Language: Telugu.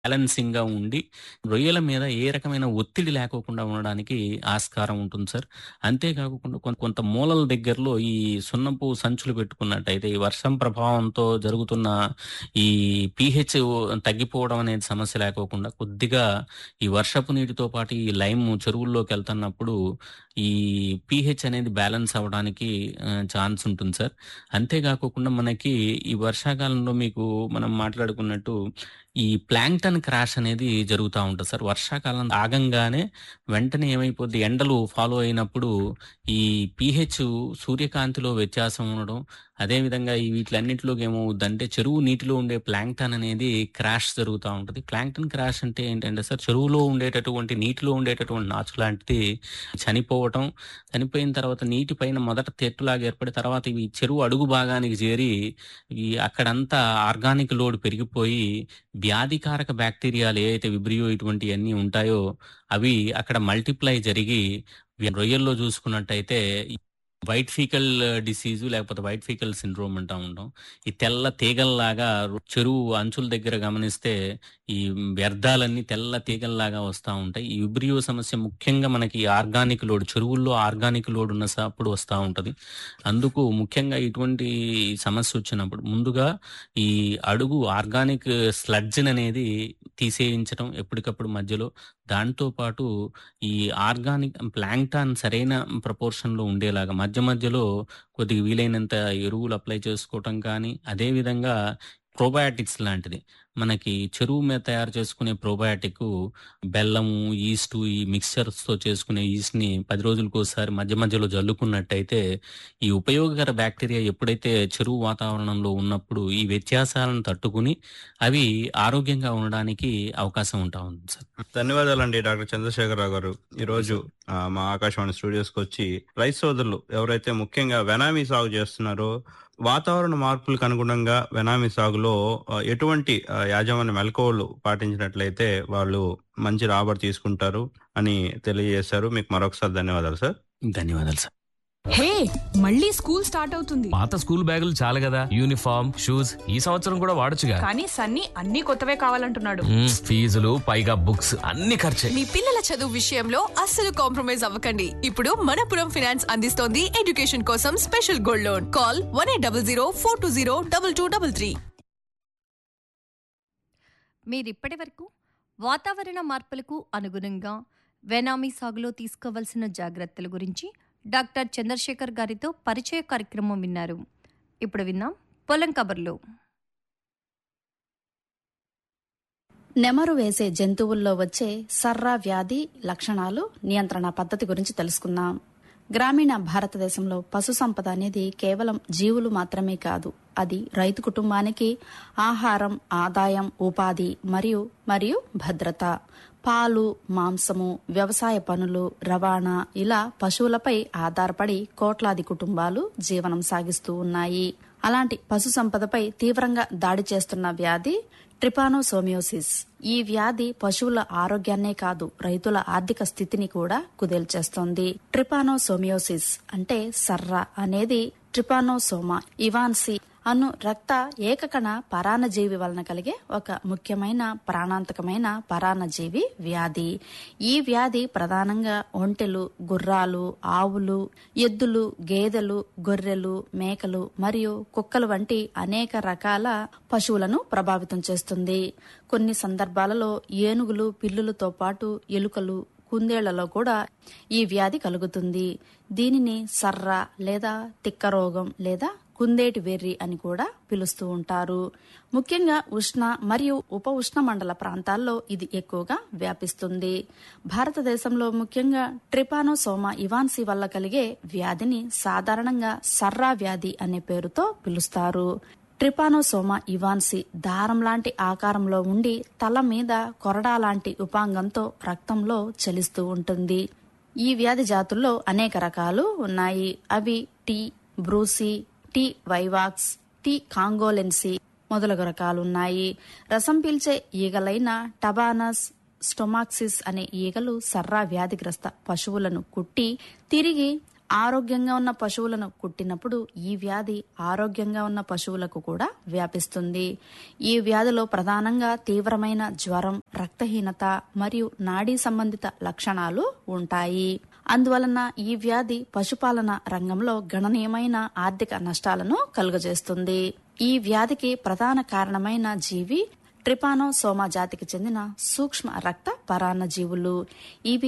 బ్యాలెన్సింగ్ గా ఉండి రొయ్యల మీద ఏ రకమైన ఒత్తిడి లేకోకుండా ఉండడానికి ఆస్కారం ఉంటుంది సార్ అంతేకాకుండా కొంత కొంత మూలల దగ్గరలో ఈ సున్నపు సంచులు పెట్టుకున్నట్టయితే ఈ వర్షం ప్రభావంతో జరుగుతున్న ఈ పీహెచ్ తగ్గిపోవడం అనేది సమస్య లేకోకుండా కొద్దిగా ఈ వర్షపు నీటితో పాటు ఈ లైమ్ చెరువుల్లోకి వెళ్తున్నప్పుడు ఈ పీహెచ్ అనేది బ్యాలెన్స్ అవ్వడానికి ఛాన్స్ ఉంటుంది సార్ అంతేకాకుండా మనకి ఈ వర్షాకాలంలో మీకు మనం మాట్లాడుకున్నట్టు ఈ ప్లాంక్టన్ క్రాష్ అనేది జరుగుతూ ఉంటుంది సార్ వర్షాకాలం ఆగంగానే వెంటనే ఏమైపోద్ది ఎండలు ఫాలో అయినప్పుడు ఈ పీహెచ్ సూర్యకాంతిలో వ్యత్యాసం ఉండడం అదేవిధంగా ఈ వీటిలన్నింటిలోకి ఏమవుద్దంటే చెరువు నీటిలో ఉండే ప్లాంక్టన్ అనేది క్రాష్ జరుగుతూ ఉంటుంది ప్లాంక్టన్ క్రాష్ అంటే ఏంటంటే సార్ చెరువులో ఉండేటటువంటి నీటిలో ఉండేటటువంటి నాచు లాంటిది చనిపోవటం చనిపోయిన తర్వాత నీటి పైన మొదట తెట్టులాగా ఏర్పడి తర్వాత ఇవి చెరువు అడుగు భాగానికి చేరి ఈ అక్కడంతా ఆర్గానిక్ లోడ్ పెరిగిపోయి వ్యాధికారక బ్యాక్టీరియాలు ఏవైతే విబ్రియో ఇటువంటివన్నీ ఉంటాయో అవి అక్కడ మల్టిప్లై జరిగి రొయ్యల్లో చూసుకున్నట్టయితే వైట్ ఫీకల్ డిసీజు లేకపోతే వైట్ ఫీకల్ సిండ్రోమ్ అంటా ఉంటాం ఈ తెల్ల తీగల్లాగా చెరువు అంచుల దగ్గర గమనిస్తే ఈ వ్యర్థాలన్నీ తెల్ల తీగల్లాగా వస్తూ ఉంటాయి ఈ విబ్రియో సమస్య ముఖ్యంగా మనకి ఆర్గానిక్ లోడ్ చెరువుల్లో ఆర్గానిక్ లోడ్ ఉన్న అప్పుడు వస్తూ ఉంటుంది అందుకు ముఖ్యంగా ఇటువంటి సమస్య వచ్చినప్పుడు ముందుగా ఈ అడుగు ఆర్గానిక్ స్లడ్జ్ అనేది తీసేయించడం ఎప్పటికప్పుడు మధ్యలో దాంతో పాటు ఈ ఆర్గానిక్ ప్లాంక్టాన్ సరైన ప్రపోర్షన్లో ఉండేలాగా మధ్య మధ్యలో కొద్దిగా వీలైనంత ఎరువులు అప్లై చేసుకోవటం కానీ అదేవిధంగా ప్రోబయాటిక్స్ లాంటిది మనకి చెరువు మీద తయారు చేసుకునే ప్రోబయాటిక్ బెల్లము ఈస్ట్ ఈ మిక్చర్స్ తో చేసుకునే ఈస్ట్ ని పది రోజులకు ఒకసారి మధ్య మధ్యలో జల్లుకున్నట్టయితే ఈ ఉపయోగకర బ్యాక్టీరియా ఎప్పుడైతే చెరువు వాతావరణంలో ఉన్నప్పుడు ఈ వ్యత్యాసాలను తట్టుకుని అవి ఆరోగ్యంగా ఉండడానికి అవకాశం ఉంటా ఉంది సార్ ధన్యవాదాలండి డాక్టర్ చంద్రశేఖరరావు గారు ఈరోజు ఆ, మా ఆకాశవాణి స్టూడియోస్కి వచ్చి రైతు సోదరులు ఎవరైతే ముఖ్యంగా వెనామీ సాగు చేస్తున్నారో వాతావరణ మార్పులకు అనుగుణంగా వెనామీ సాగులో ఆ, ఎటువంటి ఆ, యాజమాన్య మెలకువలు పాటించినట్లయితే వాళ్ళు మంచి రాబడి తీసుకుంటారు అని తెలియజేశారు మీకు మరొకసారి ధన్యవాదాలు సార్ ధన్యవాదాలు సార్ హే మళ్ళీ స్కూల్ స్టార్ట్ అవుతుంది పాత స్కూల్ బ్యాగులు చాలు కదా యూనిఫామ్ షూస్ ఈ సంవత్సరం కూడా వాడొచ్చుగా కానీ సన్నీ అన్ని కొత్తవే కావాలంటున్నాడు మ్మ్, ఫీజులు పైగా బుక్స్ అన్ని ఖర్చే మీ పిల్లల చదువు విషయంలో అస్సలు కాంప్రమైజ్ అవ్వకండి ఇప్పుడు మనపురం ఫైనాన్స్ అందిస్తోంది ఎడ్యుకేషన్ కోసం special gold loan call one eight double zero four two zero double two double three మీరిప్పటి వరకు వాతావరణ మార్పులకు అనుగుణంగా వెనామీ సాగులో తీసుకోవలసిన జాగ్రత్తల గురించి డాక్టర్ చంద్రశేఖర్ గారితో పరిచయ కార్యక్రమం విన్నారు ఇప్పుడు విన్నాం పొలం కబర్లు నెమరు వేసే జంతువుల్లో వచ్చే సర్రా వ్యాధి లక్షణాలు నియంత్రణ పద్ధతి గురించి తెలుసుకుందాం గ్రామీణ భారతదేశంలో పశు సంపద అనేది కేవలం జీవులు మాత్రమే కాదు అది రైతు కుటుంబానికి ఆహారం ఆదాయం ఉపాధి మరియు మరియు భద్రత పాలు మాంసము వ్యవసాయ పనులు రవాణా ఇలా పశువులపై ఆధారపడి కోట్లాది కుటుంబాలు జీవనం సాగిస్తూ ఉన్నాయి అలాంటి పశు సంపదపై తీవ్రంగా దాడి చేస్తున్న వ్యాధి ట్రిపానోసోమియోసిస్ ఈ వ్యాధి పశువుల ఆరోగ్యాన్నే కాదు రైతుల ఆర్థిక స్థితిని కూడా కుదేల్చేస్తోంది ట్రిపానోసోమియోసిస్ అంటే సర్ర అనేది ట్రిపానోసోమా ఇవాన్సి అను రక్త ఏకకణ పరాన్నజీవి వలన కలిగే ఒక ముఖ్యమైన ప్రాణాంతకమైన పరాన్నజీవి వ్యాధి ఈ వ్యాధి ప్రధానంగా ఒంటెలు గుర్రాలు ఆవులు ఎద్దులు గేదెలు గొర్రెలు మేకలు మరియు కుక్కలు వంటి అనేక రకాల పశువులను ప్రభావితం చేస్తుంది కొన్ని సందర్భాలలో ఏనుగులు పిల్లులతో పాటు ఎలుకలు కుందేళ్లలో కూడా ఈ వ్యాధి కలుగుతుంది దీనిని సర్ర లేదా తిక్క రోగం లేదా కుందేటి వెర్రి అని కూడా పిలుస్తూ ఉంటారు ముఖ్యంగా ఉష్ణ మరియు ఉప ఉష్ణ మండల ప్రాంతాల్లో ఇది ఎక్కువగా వ్యాపిస్తుంది భారతదేశంలో ముఖ్యంగా ట్రిపానోసోమా ఇవాన్సీ వల్ల కలిగే వ్యాధిని సాధారణంగా సర్రా వ్యాధి అనే పేరుతో పిలుస్తారు ట్రిపానోసోమా ఇవాన్సి దారం లాంటి ఆకారంలో ఉండి తల మీద కొరడా లాంటి ఉపాంగంతో రక్తంలో చలిస్తూ ఉంటుంది ఈ వ్యాధి జాతుల్లో అనేక రకాలు ఉన్నాయి అవి T brucei T vivax T congolense మొదలగు రకాలున్నాయి రసం పీల్చే ఈగలైన టబానస్ స్టొమాక్సిస్ అనే ఈగలు సర్రా వ్యాధిగ్రస్త పశువులను కుట్టి తిరిగి ఆరోగ్యంగా ఉన్న పశువులను కుట్టినప్పుడు ఈ వ్యాధి ఆరోగ్యంగా ఉన్న పశువులకు కూడా వ్యాపిస్తుంది ఈ వ్యాధిలో ప్రధానంగా తీవ్రమైన జ్వరం రక్తహీనత మరియు నాడీ సంబంధిత లక్షణాలు ఉంటాయి అందువలన ఈ వ్యాధి పశుపాలన రంగంలో గణనీయమైన ఆర్థిక నష్టాలను కలుగజేస్తుంది ఈ వ్యాధికి ప్రధాన కారణమైన జీవి ట్రిపానోసోమా జాతికి చెందిన సూక్ష్మ రక్త పరాన్న జీవులు ఇవి